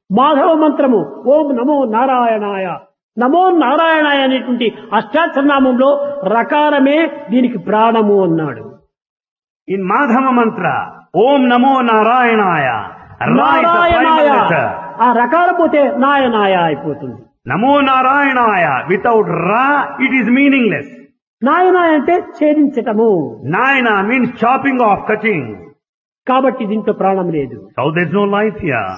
మాధవ మంత్రము ఓం నమో నారాయణాయ నమో నారాయణాయ అనేటువంటి అష్టాక్షరనామంలో రకారమే దీనికి ప్రాణము అన్నాడు In Madhava mantra, Om Namo Narayanaya. Ra is the నారాయణాయ primal letter. ఆ రకారం పోతే నాయనాయ అయిపోతుంది Namo Narayanaya. Without Ra, it is meaningless. నాయనాయ అంటే ఛేదించటము Nayana means chopping off, cutting. కాబట్టి దీంట్లో ప్రాణం లేదు So there's no life here.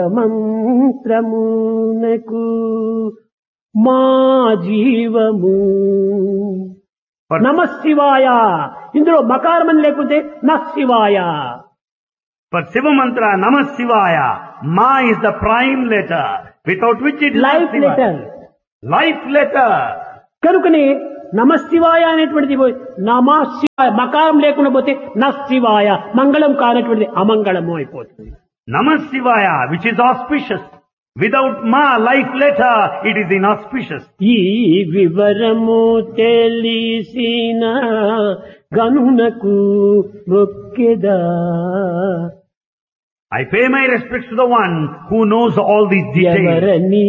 శివమంత్రమునకు మా జీవము For, నమ శివాయ ఇందులో మకారమని లేకపోతే న శివాయ for Shiva mantra, Namah Shivaya, Ma is the prime letter, without which it is not life Shiva. Letter Life letter. కనుకనే నమ శివాయ అనేటువంటిది పోయి నమ శివాయ మకారం లేకుండా పోతే న శివాయ మంగళం కానటువంటిది అమంగళము అయిపోతుంది Namah Shivaya, which is auspicious. Without Ma, life letter, it is inauspicious. ఈ వివరము తెలిసిన గనునకు మొక్కెదా I pay my respects to the one who knows all these details. ఎవరని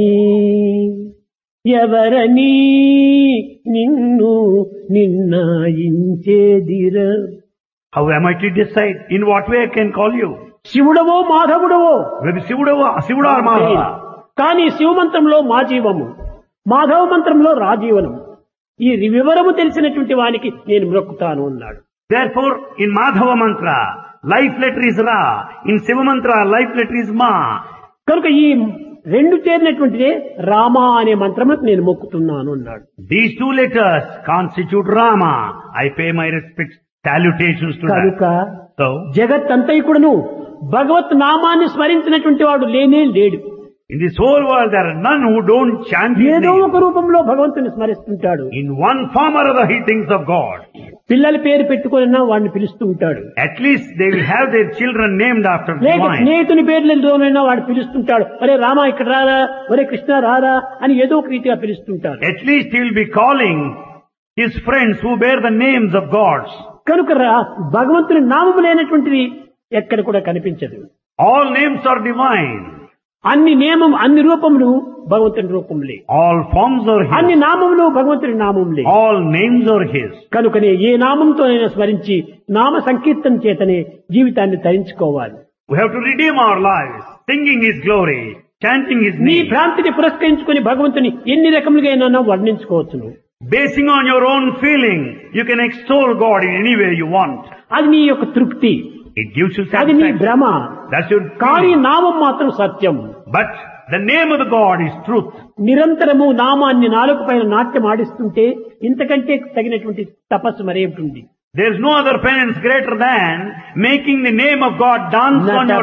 ఎవరని నిన్ను నిన్నాయించేదిర How am I to decide? In what way I can call you? శివుడవో మాధవుడవో Whether Sivuda, Sivuda or Madhava. కానీ శివమంత్రంలో మా జీవము మాధవ మంత్రంలో రాజీవనం ఈ వివరము తెలిసినటువంటి వానికి నేను మ్రొక్కుతాను అన్నాడు Therefore, in Madhava mantra, life letter is Ra. In Siva mantra, life letter is Ma. కనుక ఈ రెండు చేరినటువంటిదే రామ అనే మంత్రములకు నేను మొక్కుతున్నాను అన్నాడు These two letters constitute Rama. I pay my respects, salutations to కనుక that. So, జగత్ అంతైకుడును భగవత్ నామాన్ని స్మరించినటువంటి వాడు లేనే లేడు in this whole world, there are none who don't chant His ఏదో name. ఒక రూపంలో భగవంతుని స్మరిస్తుంటాడు In one form or other, he thinks of God. పిల్లల పేరు పెట్టుకున్నా వాడిని పిలుస్తూ ఉంటాడు At least they will have their children named after లేక divine. స్నేహితుని పేర్లతోనైనా వాడు పిలుస్తుంటాడు ఒరే రామ ఇక్కడ రారా ఒరే కృష్ణ రారా అని ఏదో ఒక రీతిగా పిలుస్తుంటాడు At least he will be calling his friends who bear the names of gods. కనుక రా- భగవంతుని నామము లేనటువంటిది ఎక్కడ కూడా కనిపించదు All names are divine. అన్ని నియమం అన్ని రూపములు భగవంతుని రూపములే All forms are అన్ని his. నామములు భగవంతుని నామములే All names are his. కనుకనే ఏ నామంతోనైనా స్మరించి నామ సంకీర్తన చేతనే జీవితాన్ని తరించుకోవాలి We have to redeem our lives, singing his glory, chanting his నీ name. భ్రాంతిని పురస్కరించుకుని భగవంతుని ఎన్ని రకములుగా వర్ణించుకోవచ్చును Basing on your own feeling, you can extol God in any way you want. అది నీ యొక్క తృప్తి It gives you అది నీ satisfaction. భ్రమ That's your కానీ feeling. నామం మాత్రం సత్యం But the name of the God is truth. నిరంతరము నామాన్ని నాలుగు పైన నాట్యం ఆడిస్తుంటే ఇంతకంటే తగినటువంటి తపస్సు మరేమిటి There's no other penance greater than making the name of God dance on your